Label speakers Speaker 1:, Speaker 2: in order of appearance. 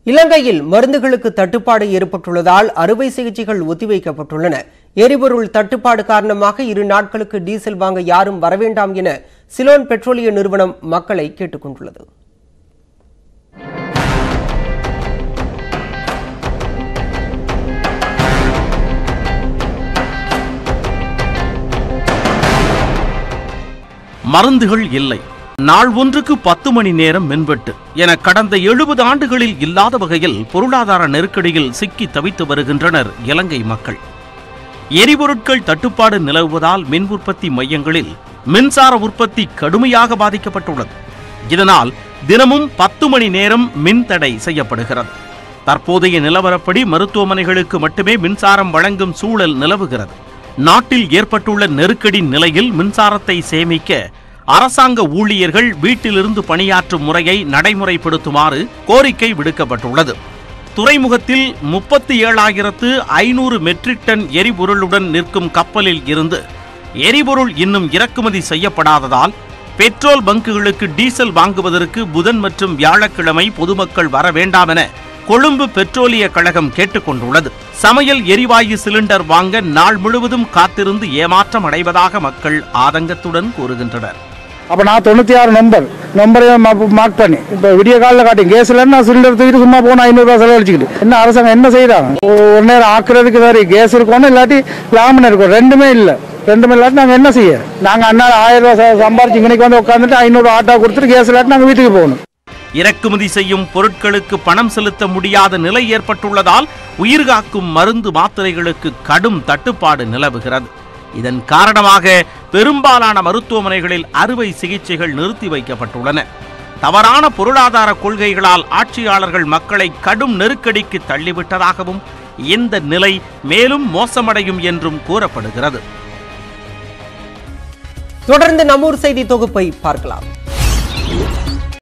Speaker 1: இலங்கையில் மருந்துகளுக்கு தட்டுப்பாடு ஏற்பட்டுள்ளதால் அறுவை சிகிச்சைகள் ஒத்திவைக்கப்பட்டுள்ளன எரிபொருள் தட்டுப்பாடு காரணமாக இரு நாட்களுக்கு டீசல் வாங்க யாரும் வரவேண்டாம் என சிலோன் பெட்ரோலிய நிறுவனம் மக்களை கேட்டுக் கொண்டுள்ளது
Speaker 2: மருந்துகள் இல்லை நாள் ஒன்றுக்கு பத்து மணி நேரம் மின்வெட்டு என கடந்த எழுபது ஆண்டுகளில் இல்லாத வகையில் பொருளாதார நெருக்கடியில் சிக்கி தவித்து வருகின்றனர் இலங்கை மக்கள் எரிபொருட்கள் தட்டுப்பாடு நிலவுவதால் மின் உற்பத்தி மையங்களில் மின்சார உற்பத்தி கடுமையாக பாதிக்கப்பட்டுள்ளது இதனால் தினமும் பத்து மணி நேரம் மின் தடை செய்யப்படுகிறது தற்போதைய நிலவரப்படி மருத்துவமனைகளுக்கு மட்டுமே மின்சாரம் வழங்கும் சூழல் நிலவுகிறது நாட்டில் ஏற்பட்டுள்ள நெருக்கடி நிலையில் மின்சாரத்தை சேமிக்க அரசாங்க ஊழியர்கள் வீட்டிலிருந்து பணியாற்றும் முறையை நடைமுறைப்படுத்துமாறு கோரிக்கை விடுக்கப்பட்டுள்ளது துறைமுகத்தில் முப்பத்தி ஏழாயிரத்து ஐநூறு மெட்ரிக் டன் எரிபொருளுடன் நிற்கும் கப்பலில் இருந்து எரிபொருள் இன்னும் இறக்குமதி செய்யப்படாததால் பெட்ரோல் பங்குகளுக்கு டீசல் வாங்குவதற்கு புதன் மற்றும் வியாழக்கிழமை பொதுமக்கள் வர வேண்டாம் என கொழும்பு பெட்ரோலிய கழகம் கேட்டுக்கொண்டுள்ளது சமையல் எரிவாயு சிலிண்டர் வாங்க நாள் முழுவதும் காத்திருந்து ஏமாற்றம் அடைவதாக மக்கள் ஆதங்கத்துடன் கூறுகின்றனர்
Speaker 3: அப்போ நான் தொண்ணூற்றி ஆறு நம்பர் நம்பரையும் மார்க் பண்ணி இப்போ விடிய காலில் காட்டி கேஸ் இல்லைன்னு நான் சிலிண்டர் தூக்கிட்டு சும்மா போன ஐநூறுரூவா செலவழிச்சிக்கிட்டு என்ன அரசாங்கம் என்ன செய்கிறாங்க ஒரு நேரம் ஆக்குறதுக்கு வேறு கேஸ் இருக்கணும் இல்லாட்டி லாமன் இருக்கும் ரெண்டுமே இல்லை ரெண்டுமே இல்லாட்டி நாங்கள் என்ன செய்ய நாங்கள் அண்ணா ஆயிரம் ரூபா ச- சம்பாரிச்சு இன்னைக்கு வந்து உட்காந்துட்டு ஐநூறு ஆட்டோ கொடுத்துட்டு கேஸ் இல்லாட்டி நாங்கள் வீட்டுக்கு போகணும்
Speaker 2: இறக்குமதி செய்யும் பொருட்களுக்கு பணம் செலுத்த முடியாத நிலை ஏற்பட்டுள்ளதால் உயிர்காக்கும் மருந்து மாத்திரைகளுக்கு கடும் தட்டுப்பாடு நிலவுகிறது இதன் காரணமாக பெரும்பாலான மருத்துவமனைகளில் அறுவை சிகிச்சைகள் நிறுத்தி வைக்கப்பட்டுள்ளன தவறான பொருளாதார கொள்கைகளால் ஆட்சியாளர்கள் மக்களை கடும் நெருக்கடிக்கு தள்ளிவிட்டதாகவும் இந்த நிலை மேலும் மோசமடையும் என்றும் கூறப்படுகிறது
Speaker 1: தொடர்ந்து நம்மூர் செய்தி தொகுப்பை பார்க்கலாம்